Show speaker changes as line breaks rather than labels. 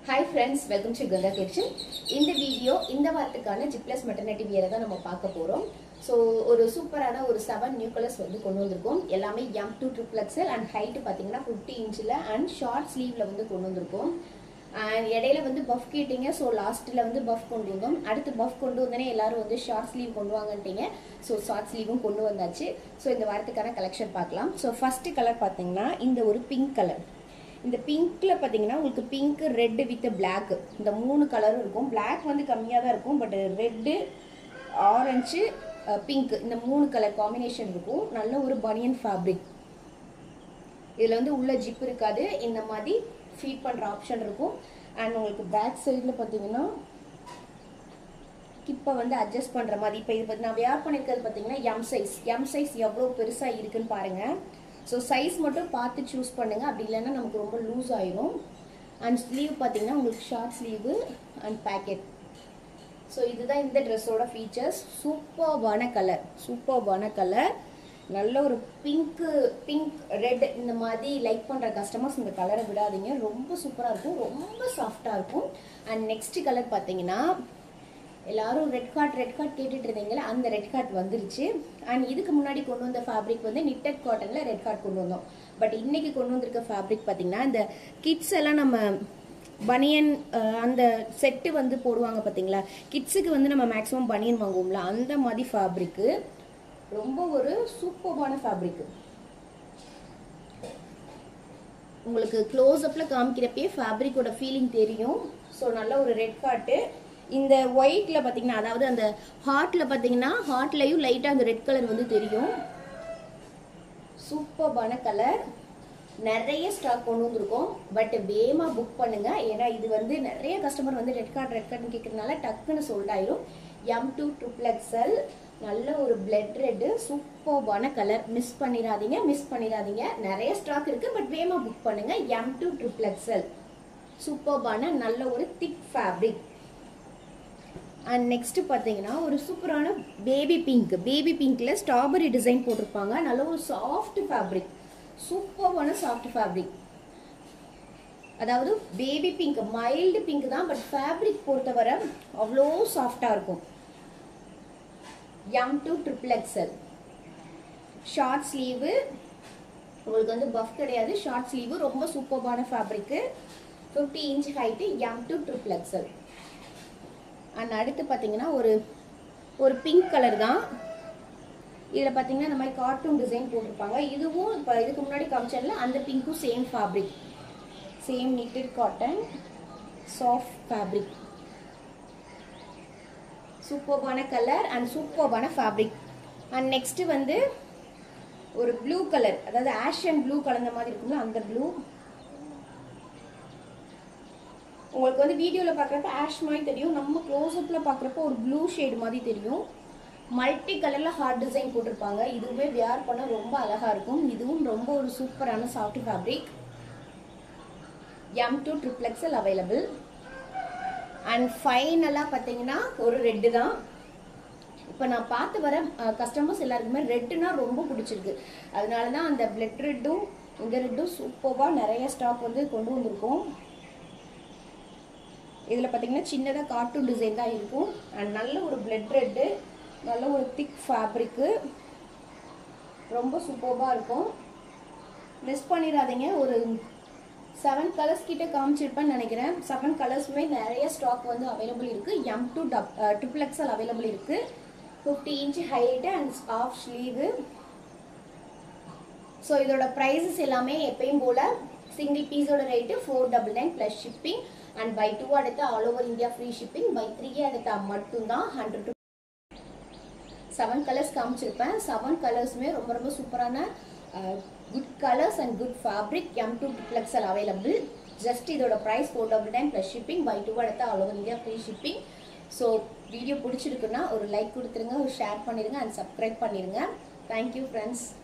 hi friends welcome to Ganga kitchen இந்த video இந்த வாரத்துக்கான ஜிப்ளஸ் மெட்டர்னிட்டி வியரை தான் நம்ம பார்க்க போகிறோம் ஸோ ஒரு சூப்பரான ஒரு செவன் நியூ கலர்ஸ் வந்து கொண்டு வந்திருக்கோம் எல்லாமே M to triple XL and height பார்த்தீங்கன்னா ஃபிஃப்டி இன்ச்சில் அண்ட் ஷார்ட் ஸ்லீவில் வந்து கொண்டு வந்திருக்கோம் அண்ட் இடையில வந்து பஃப் கேட்டீங்க ஸோ லாஸ்ட்டில் வந்து பஃப் கொண்டு வந்தோம் அடுத்து பஃப் கொண்டு வந்தோடனே எல்லாரும் வந்து ஷார்ட் ஸ்லீவ் கொண்டு வாங்கன்ட்டீங்க ஸோ ஷார்ட் ஸ்லீவும் கொண்டு வந்தாச்சு ஸோ இந்த வாரத்துக்கான கலெக்ஷன் பார்க்கலாம் ஸோ ஃபர்ஸ்ட் கலர் பார்த்தீங்கன்னா இந்த ஒரு பிங்க் கலர் இந்த பிங்க்ல பார்த்தீங்கன்னா உங்களுக்கு பிங்க் ரெட் வித் பிளாக் இந்த மூணு கலரும் இருக்கும் பிளாக் வந்து கம்மியாக தான் இருக்கும் பட் ரெட்டு ஆரஞ்சு பிங்க் இந்த மூணு கலர் காம்பினேஷன் இருக்கும் நல்ல ஒரு பனியன் ஃபேப்ரிக் இதில் வந்து உள்ள ஜிப் இருக்காது இந்த மாதிரி ஃபீட் பண்ணுற ஆப்ஷன் இருக்கும் அண்ட் உங்களுக்கு பேக் சைடில் பார்த்தீங்கன்னா கிப்பை வந்து அட்ஜஸ்ட் பண்ணுற மாதிரி இப்போ இது பத்தி நான் வேர் பண்ணியிருக்கிறது பார்த்தீங்கன்னா எம் சைஸ் எம் சைஸ் எவ்வளோ பெருசாக இருக்குன்னு பாருங்கள் ஸோ சைஸ் மட்டும் பார்த்து சூஸ் பண்ணுங்க அப்படி இல்லைன்னா நமக்கு ரொம்ப லூஸ் ஆயிரும் அண்ட் ஸ்லீவ் பார்த்தீங்கன்னா உங்களுக்கு short sleeve and pocket so இதுதான் இந்த ட்ரெஸ்ஸோட ஃபீச்சர்ஸ் சூப்பர்பான கலர் சூப்பர்பான கலர் நல்ல ஒரு பிங்க்கு பிங்க் ரெட் இந்த மாதிரி லைக் பண்ணுற கஸ்டமர்ஸ் இந்த கலரை விடாதீங்க ரொம்ப சூப்பராக இருக்கும் ரொம்ப சாஃப்டாக இருக்கும் அண்ட் நெக்ஸ்ட் கலர் பார்த்தீங்கன்னா எல்லாரும் ரெட் கார்ட் ரெட் கார்ட் கேட்டுட்டு இருந்தீங்களா அந்த ரெட் கார்ட் வந்துருச்சு அண்ட் இதுக்கு முன்னாடி கொண்டு வந்த ஃபேப்ரிக் வந்து நிட்டட் காட்டனில் ரெட் கார்ட் கொண்டு வந்தோம் பட் இன்னைக்கு கொண்டு வந்திருக்க ஃபேப்ரிக் பார்த்தீங்கன்னா இந்த கிட்ஸ் எல்லாம் நம்ம பனியன் அந்த செட்டு வந்து போடுவாங்க பார்த்தீங்களா கிட்ஸுக்கு வந்து நம்ம மேக்ஸிமம் பனியன் வாங்குவோம்ல அந்த மாதிரி ஃபேப்ரிக்கு ரொம்ப ஒரு சூப்பர்பான ஃபேப்ரிக் உங்களுக்கு க்ளோஸ் அப்பில் காமிக்கிறப்பே ஃபேப்ரிக்கோட ஃபீலிங் தெரியும் ஸோ நல்ல ஒரு ரெட் கார்ட்டு இந்த ஒயிட்ல பார்த்தீங்கன்னா அதாவது அந்த ஹார்ட்ல பார்த்தீங்கன்னா ஹார்ட்லையும் லைட்டாக அந்த ரெட் கலர் வந்து தெரியும் சூப்பர்பான கலர் நிறைய ஸ்டாக் கொண்டு வந்திருக்கோம் பட் வேமா புக் பண்ணுங்க ஏன்னா இது வந்து நிறைய கஸ்டமர் வந்து ரெட் கார்டு ரெட் கார்டுன்னு கேட்கறதுனால டக்குன்னு சோல்ட் ஆயிரும் எம் டூ ட்ரிபிள் எக்ஸல் நல்ல ஒரு பிளட் ரெட்டு சூப்பர்பான கலர் மிஸ் பண்ணிடாதீங்க மிஸ் பண்ணிடாதீங்க நிறைய ஸ்டாக் இருக்கு பட் வேமா புக் பண்ணுங்க எம் டூ ட்ரிபிள் எக்ஸல் சூப்பர்பான நல்ல ஒரு திக் ஃபேப்ரிக் அண்ட் நெக்ஸ்ட் பார்த்தீங்கன்னா ஒரு சூப்பரான பேபி பிங்க் பேபி பிங்க்ல ஸ்ட்ராபெரி டிசைன் போட்டிருப்பாங்க நல்ல ஒரு சாஃப்ட் ஃபேப்ரிக் சூப்பரான சாஃப்ட் ஃபேப்ரிக் அதாவது பேபி பிங்க் மைல்டு பிங்க் தான் பட் ஃபேப்ரிக் பொறுத்தவரை அவ்வளோ சாஃப்டாக இருக்கும் M to triple XL short sleeve உங்களுக்கு வந்து பஃப் கிடையாது ஷார்ட் ஸ்லீவு ரொம்ப சூப்பர்பான fabric fifty inch height M to triple XL and அடுத்து பார்த்தீங்கன்னா ஒரு ஒரு பிங்க் கலர் தான் இதில் பார்த்தீங்கன்னா இந்த மாதிரி கார்ட்டூன் டிசைன் போட்டிருப்பாங்க இதுவும் இப்போ இதுக்கு முன்னாடி காமிச்சதுல அந்த பிங்க்கும் same fabric same knitted cotton soft fabric சூப்பர்பான கலர் அண்ட் சூப்பர்பான ஃபேப்ரிக் அண்ட் நெக்ஸ்ட் வந்து ஒரு ப்ளூ கலர் அதாவது ஆஷ் அண்ட் ப்ளூ கலந்த மாதிரி இருக்கும்ல அந்த ப்ளூ உங்களுக்கு வந்து வீடியோவில் பார்க்குறப்ப ஆஷ் மாதிரி தெரியும் நம்ம க்ளோஸ்அப்பில் பார்க்குறப்ப ஒரு ப்ளூ ஷேடு மாதிரி தெரியும் மல்டி கலரில் ஹார்ட் டிசைன் போட்டிருப்பாங்க இதுவுமே வியர் பண்ண ரொம்ப அழகாக இருக்கும் இதுவும் ரொம்ப ஒரு சூப்பரான soft fabric M to triple XL available and ஃபைனலாக பார்த்தீங்கன்னா ஒரு ரெட்டு தான் இப்போ நான் பார்த்து வர கஸ்டமர்ஸ் எல்லாருக்குமே ரெட்டுனா ரொம்ப பிடிச்சிருக்கு அதனால தான் அந்த பிளட் ரெட்டும் இந்த ரெட்டும் சூப்பராக நிறைய ஸ்டாக் வந்து கொண்டு வந்திருக்கோம் இதில் பார்த்தீங்கன்னா சின்னதாக கார்ட்டூன் டிசைன் தான் இருக்கும் அண்ட் நல்ல ஒரு பிளட் ரெட்டு நல்ல ஒரு திக் ஃபேப்ரிக்கு ரொம்ப சூப்பராக இருக்கும் மிஸ் பண்ணிடாதீங்க ஒரு செவன் கலர்ஸ் கிட்ட காமிச்சிருப்பேன்னு நினைக்கிறேன் செவன் கலர்ஸுமே நிறைய ஸ்டாக் வந்து அவைலபிள் இருக்குது எம் டூ டப் ட்ரிபிள் எக்ஸல் அவைலபிள் இருக்குது fifty inch height and half sleeve so இதோட ப்ரைஸஸ் எல்லாமே எப்பயும் போல் சிங்கிள் பீஸோட rate four double nine plus shipping and buy two எடுத்தா all over India free shipping buy three எடுத்தா மட்டும்தான் ஹண்ட்ரட் டு செவன் கலர்ஸ் காமிச்சிருப்பேன் செவன் கலர்ஸுமே ரொம்ப ரொம்ப சூப்பரான good colours and good fabric M to triple XL available just இதோட price four double nine plus shipping buy two எடுத்தா all over India free shipping so video பிடிச்சிருக்குன்னா ஒரு லைக் கொடுத்துருங்க ஒரு ஷேர் பண்ணிடுங்க அண்ட் சப்ஸ்கிரைப் பண்ணிடுங்க தேங்க்யூ ஃப்ரெண்ட்ஸ்